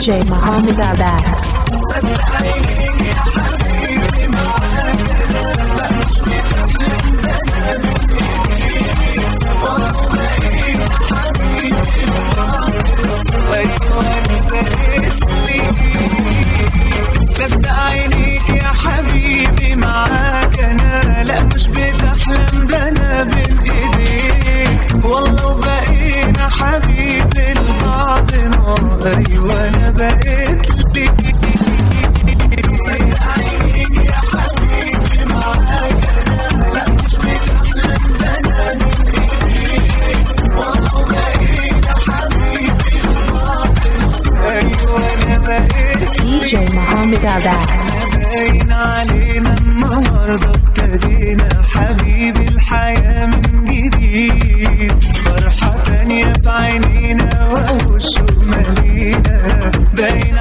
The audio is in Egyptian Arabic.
DJ Muhammad Abbas. صدق عينيك يا حبيبي معاك انا لا مش بتحلم ده انا بين ايديك والله وبقينا حبيبي لبعضنا ايوه انا بقيت ليك صدق عينيك يا حبيبي معاك انا لا مش بتحلم ده انا بين ايديك والله وبقينا حبيبي لبعضنا ايوه انا بقيت DJ Muhammad Abbas. باين علينا النهارده ابتدينا حبيبي الحياة من جديد فرحة تانية في عينينا وهو الشوق مالينا باين